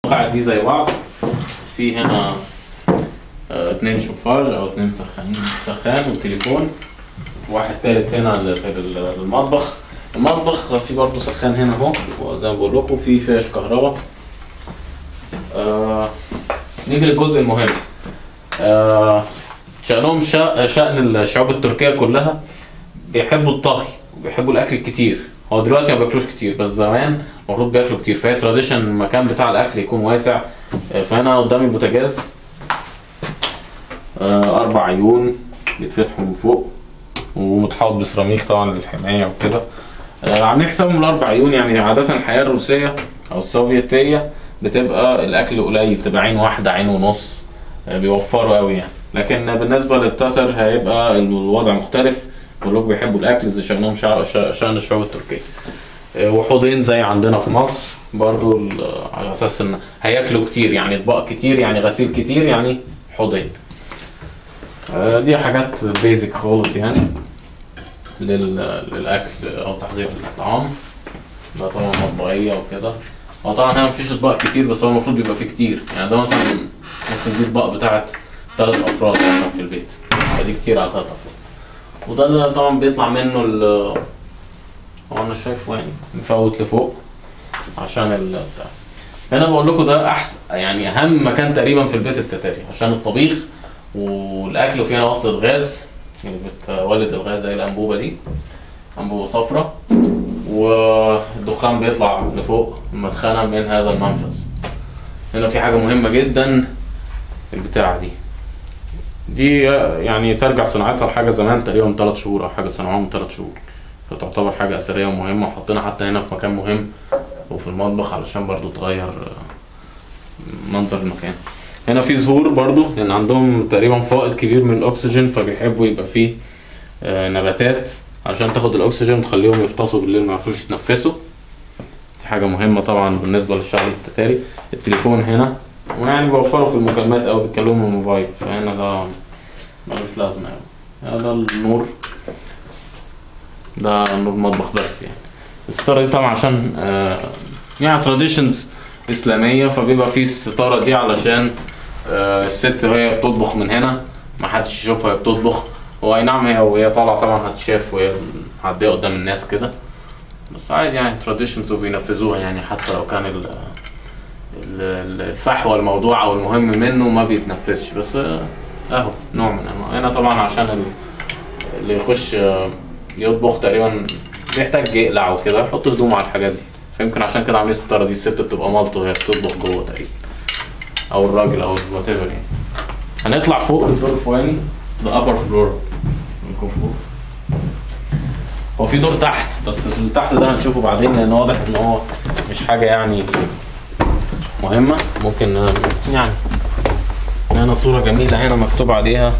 المقاعد دي زي بعض في هنا آه، اتنين شوفاج او اتنين سخانين سخان وتليفون واحد تالت هنا ل- في ال- المطبخ المطبخ في برضه سخان هنا اهو زي ما بقول لكم في فيش كهرباء آه نيجي للجزء المهم آه شأنهم شا- شأن الشعوب التركية كلها بيحبوا الطهي وبيحبوا الاكل الكتير هو دلوقتي ما بياكلوش كتير بس زمان المفروض بياكلوا كتير فهي تراديشن المكان بتاع الاكل يكون واسع آه، فهنا قدامي البوتاجاز آه، اربع عيون بيتفتحوا من فوق ومتحوط بسيراميك طبعا للحمايه وكده آه، عاملين حسابهم الاربع عيون يعني عاده الحياه الروسيه او السوفيتيه بتبقى الاكل قليل بتبقى عين واحده عين ونص آه، بيوفروا قوي يعني لكن بالنسبه للتتر هيبقى الوضع مختلف كلهم بيحبوا الاكل زي شأنهم شع- شا- شأن الشعوب التركيه آه، وحوضين زي عندنا في مصر برضو ال- على اساس ان هياكلوا كتير يعني اطباق كتير يعني غسيل كتير يعني حوضين آه، دي حاجات بيزك خالص يعني لل- للاكل او تحضير الطعام ده طبعا مطبخيه وكده هو طبعا هنا مفيش اطباق كتير بس هو المفروض يبقى فيه كتير يعني ده مثلا ممكن دي اطباق بتاعت ثلاث افراد مثلا في البيت فدي كتير على ثلاث افراد وده اللي طبعا بيطلع منه ال هو انا شايفه يعني مفوت لفوق عشان ال بتاع هنا بقول لكم ده احسن يعني اهم مكان تقريبا في البيت التتاري عشان الطبيخ والاكل وفي هنا وصلة غاز اللي بتولد الغاز زي الانبوبه دي انبوبه صفراء والدخان بيطلع لفوق المدخنه من هذا المنفذ هنا في حاجه مهمه جدا البتاعه دي دي يعني ترجع صناعتها لحاجه زمان تقريبا ثلاث شهور او حاجه صنعوها من ثلاث شهور فتعتبر حاجه اثريه ومهمه وحطينا حتى هنا في مكان مهم وفي المطبخ علشان برضو تغير آه، منظر المكان هنا في زهور برضو لان عندهم تقريبا فائض كبير من الاكسجين فبيحبوا يبقى فيه آه، نباتات عشان تاخد الاكسجين وتخليهم يفطسوا بالليل ما يعرفوش يتنفسوا دي حاجه مهمه طبعا بالنسبه للشعب التتاري التليفون هنا ويعني بيوفروا في المكالمات او بيتكلموا من الموبايل فهنا ده ملوش لازمه يعني ده النور ده نور مطبخ بس يعني الستارة دي طبعا عشان آه يعني تراديشنز إسلامية فبيبقى في الستارة دي علشان آه الست وهي بتطبخ من هنا ما حدش يشوفها وهي بتطبخ هو اي نعم هي وهي طالعة طبعا هتشاف وهي معدية قدام الناس كده بس عادي يعني تراديشنز وبينفذوها يعني حتى لو كان ال ال- ال- الفحوى الموضوع او المهم منه ما بيتنفذش بس آه، اهو نوع من انواع هنا طبعا عشان ال- اللي يخش آه، يطبخ تقريبا بيحتاج يقلع وكده يحط هدوم على الحاجات دي فيمكن عشان كده عاملين الستاره دي الست بتبقى مالطه وهي بتطبخ جوه تقريبا او الراجل او وات ايفر يعني هنطلع فوق الدور الفوقاني ده ابر فلور نكون فوق هو في دور تحت بس اللي تحت ده هنشوفه بعدين لان واضح ان هو مش حاجه يعني مهمه ممكن آه، يعني هنا صوره جميله هنا مكتوب عليها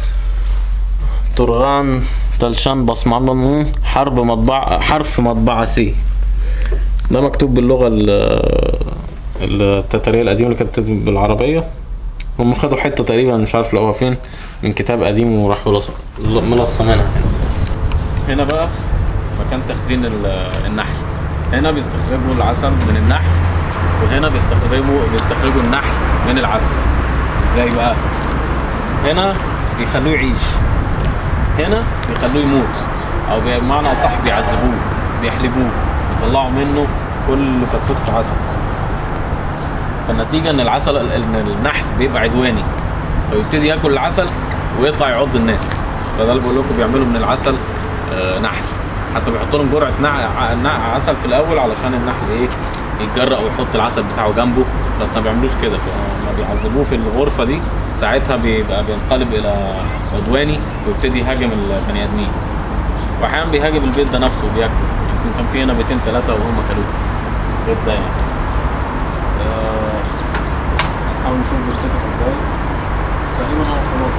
ترغان تلشان بصمة حرب مطبعة حرف مطبعة سي ده مكتوب باللغة ال- التتارية القديمة اللي كانت بتكتب بالعربية هم خدوا حتة تقريبا مش عارف لقوها فين من كتاب قديم وراحوا لص- ملصمينها هنا هنا بقى مكان تخزين ال- النحل هنا بيستخرجوا العسل من النحل وهنا بيستخرجوا بيستخرجوا النحل من العسل ازاي بقى هنا بيخلوه يعيش هنا بيخلوه يموت او بمعنى اصح بيعذبوه بيحلبوه يطلعوا منه كل فتفوته عسل فالنتيجه ان العسل ان النحل بيبقى عدواني فيبتدي ياكل العسل ويطلع يعض الناس فده اللي بقول لكم بيعملوا من العسل آه، نحل حتى بيحطوا لهم جرعه نع- نع- عسل في الاول علشان النحل ايه يتجرأ ويحط العسل بتاعه جنبه بس ما بيعملوش كده لما بيعذبوه في الغرفه دي ساعتها بيبقى بينقلب الى عدواني ويبتدي يهاجم البني ادمين واحيانا بيهاجم البيت ده نفسه وبياكله يمكن كان في هنا بيتين ثلاثه وهم كلوه البيت ده يعني آه، نحاول نشوف بيتفتح ازاي تقريبا هو خلاص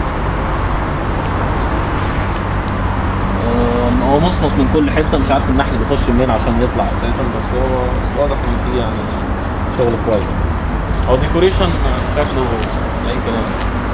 آه، هو مصمت من كل حته مش عارف النحل بيخش منين عشان يطلع اساسا بس هو واضح ان فيه يعني شغل كويس هو ديكوريشن شكله اي كلام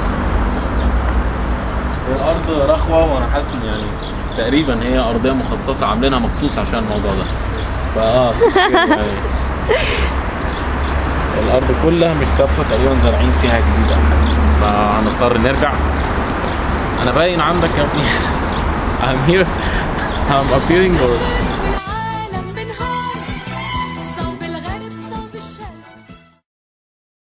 هي الارض رخوه وانا حاسس إن يعني تقريبا هي ارضيه مخصصه عاملينها مخصوص عشان الموضوع ده فاه يعني الارض الارض كلها مش ثابته تقريبا زارعين فيها جديد او حاجه فهنضطر نرجع انا باين عندك يا ابني I'm here I'm appearing or